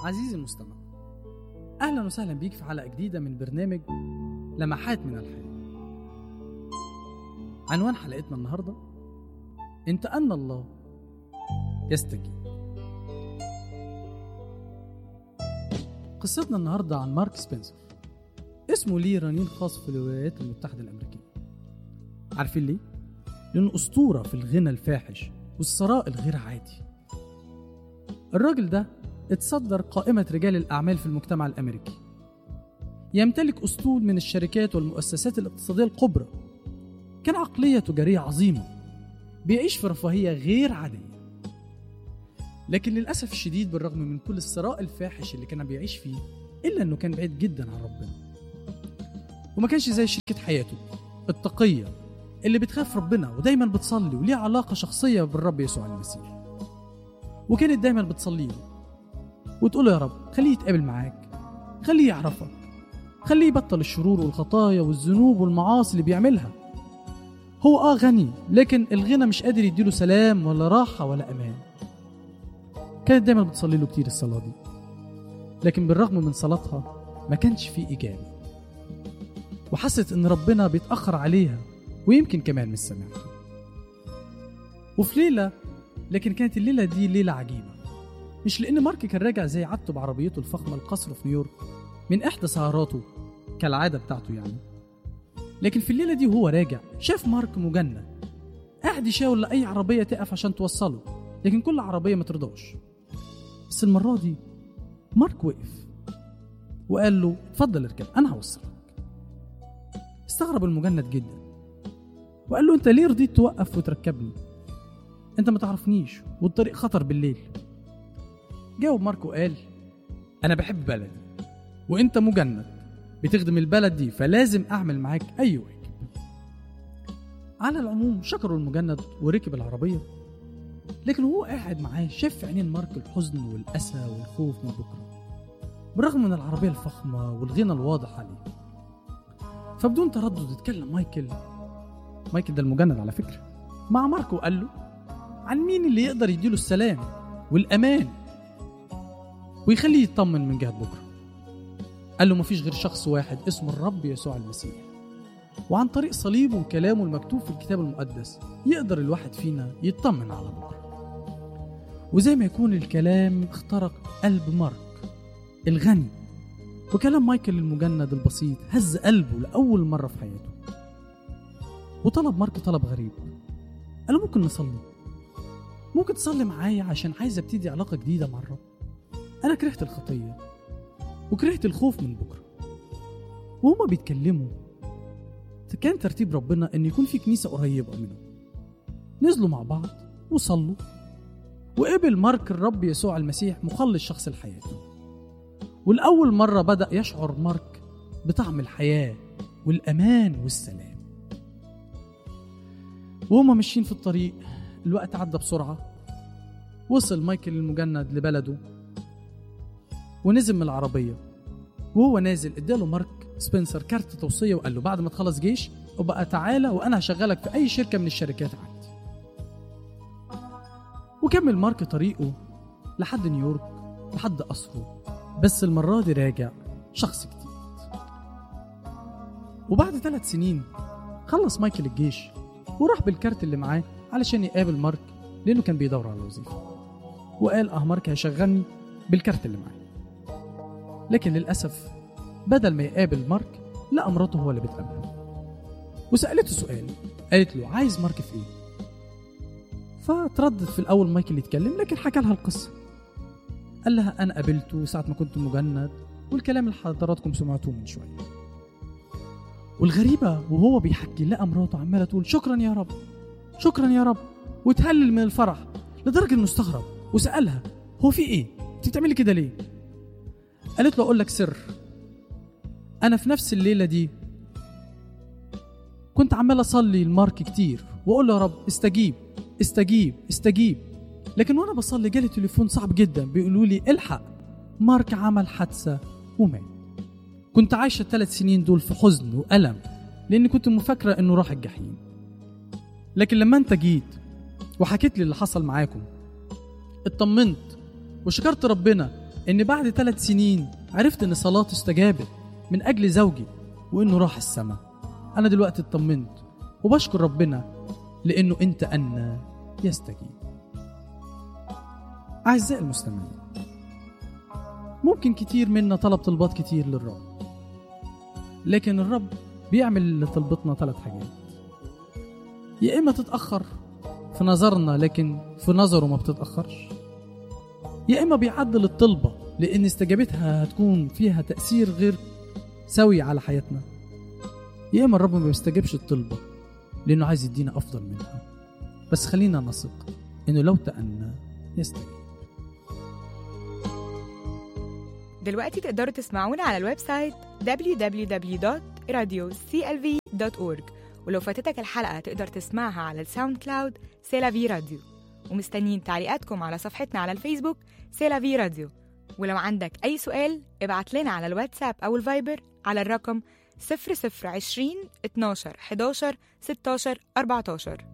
عزيزي المستمع أهلا وسهلا بيك في حلقة جديدة من برنامج لمحات من الحياة عنوان حلقتنا النهاردة أنت أن الله يستجيب قصتنا النهاردة عن مارك سبنسر اسمه ليه رنين خاص في الولايات المتحدة الأمريكية عارفين ليه؟ لأنه أسطورة في الغنى الفاحش والثراء الغير عادي الراجل ده اتصدر قائمة رجال الأعمال في المجتمع الأمريكي يمتلك أسطول من الشركات والمؤسسات الاقتصادية الكبرى كان عقلية تجارية عظيمة بيعيش في رفاهية غير عادية لكن للأسف الشديد بالرغم من كل الثراء الفاحش اللي كان بيعيش فيه إلا أنه كان بعيد جدا عن ربنا وما كانش زي شركة حياته التقية اللي بتخاف ربنا ودايما بتصلي وليها علاقة شخصية بالرب يسوع المسيح وكانت دايما بتصلي له وتقول له يا رب خليه يتقابل معاك خليه يعرفك خليه يبطل الشرور والخطايا والذنوب والمعاصي اللي بيعملها هو اه غني لكن الغنى مش قادر يديله سلام ولا راحة ولا أمان كانت دايما بتصلي له كتير الصلاة دي لكن بالرغم من صلاتها ما كانش فيه إجابة وحست إن ربنا بيتأخر عليها ويمكن كمان مش سامعها وفي ليلة لكن كانت الليلة دي ليلة عجيبة مش لأن مارك كان راجع زي عادته بعربيته الفخمة القصر في نيويورك من إحدى سهراته كالعادة بتاعته يعني لكن في الليلة دي وهو راجع شاف مارك مجند قاعد يشاور لأي عربية تقف عشان توصله لكن كل عربية ما ترضاش بس المرة دي مارك وقف وقال له اتفضل اركب أنا هوصلك استغرب المجند جدا وقال له انت ليه رضيت توقف وتركبني انت ما تعرفنيش والطريق خطر بالليل جاوب ماركو قال انا بحب بلدي وانت مجند بتخدم البلد دي فلازم اعمل معاك اي واجب على العموم شكروا المجند وركب العربيه لكن وهو قاعد معاه شاف في عينين مارك الحزن والاسى والخوف من بكره بالرغم من العربيه الفخمه والغنى الواضح عليه فبدون تردد اتكلم مايكل مايكل ده المجند على فكره مع ماركو وقال له عن مين اللي يقدر يديله السلام والامان ويخليه يطمن من جهه بكره قال له مفيش غير شخص واحد اسمه الرب يسوع المسيح وعن طريق صليبه وكلامه المكتوب في الكتاب المقدس يقدر الواحد فينا يطمن على بكره وزي ما يكون الكلام اخترق قلب مارك الغني وكلام مايكل المجند البسيط هز قلبه لأول مرة في حياته وطلب مارك طلب غريب قال له ممكن نصلي ممكن تصلي معايا عشان عايز ابتدي علاقة جديدة مع الرب أنا كرهت الخطية وكرهت الخوف من بكرة وهما بيتكلموا كان ترتيب ربنا إن يكون في كنيسة قريبة منهم نزلوا مع بعض وصلوا وقبل مارك الرب يسوع المسيح مخلص شخص لحياته والأول مرة بدأ يشعر مارك بطعم الحياة والأمان والسلام وهما ماشيين في الطريق الوقت عدى بسرعة وصل مايكل المجند لبلده ونزل من العربية وهو نازل اداله مارك سبنسر كارت توصية وقال له بعد ما تخلص جيش وبقى تعالى وأنا هشغلك في أي شركة من الشركات عندي وكمل مارك طريقه لحد نيويورك لحد قصره بس المرة دي راجع شخص جديد وبعد ثلاث سنين خلص مايكل الجيش وراح بالكارت اللي معاه علشان يقابل مارك لأنه كان بيدور على وظيفة وقال اه مارك هيشغلني بالكارت اللي معاه لكن للأسف بدل ما يقابل مارك لقى مراته هو اللي بتقابله وسألته سؤال قالت له عايز مارك في ايه فتردد في الأول مايكل يتكلم لكن حكى لها القصة قال لها أنا قابلته ساعة ما كنت مجند والكلام اللي حضراتكم سمعتوه من شوية والغريبة وهو بيحكي لقى مراته عمالة تقول شكرا يا رب شكرا يا رب وتهلل من الفرح لدرجة انه استغرب وسألها هو في ايه؟ انت بتعملي كده ليه؟ قالت له اقول لك سر انا في نفس الليلة دي كنت عمال اصلي لمارك كتير واقول له يا رب استجيب استجيب استجيب لكن وانا بصلي جالي تليفون صعب جدا بيقولوا لي الحق مارك عمل حادثة ومات كنت عايشة الثلاث سنين دول في حزن وألم لأني كنت مفكرة إنه راح الجحيم لكن لما أنت جيت وحكيت لي اللي حصل معاكم اطمنت وشكرت ربنا إن بعد ثلاث سنين عرفت إن صلاتي استجابت من أجل زوجي وإنه راح السماء أنا دلوقتي اطمنت وبشكر ربنا لأنه أنت أنا يستجيب أعزائي المستمعين ممكن كتير منا طلب طلبات كتير للرب لكن الرب بيعمل لطلبتنا ثلاث حاجات يا إما تتأخر في نظرنا لكن في نظره ما بتتأخرش يا إما بيعدل الطلبة لأن استجابتها هتكون فيها تأثير غير سوي على حياتنا يا إما الرب ما بيستجيبش الطلبة لأنه عايز يدينا أفضل منها بس خلينا نثق إنه لو تأنى يستجيب دلوقتي تقدروا تسمعونا على الويب سايت www.radioclv.org ولو فاتتك الحلقة تقدر تسمعها على الساوند كلاود سيلافي راديو ومستنيين تعليقاتكم على صفحتنا على الفيسبوك سيلافي راديو ولو عندك أي سؤال ابعت لنا على الواتساب أو الفايبر على الرقم 0020 12 11 16 14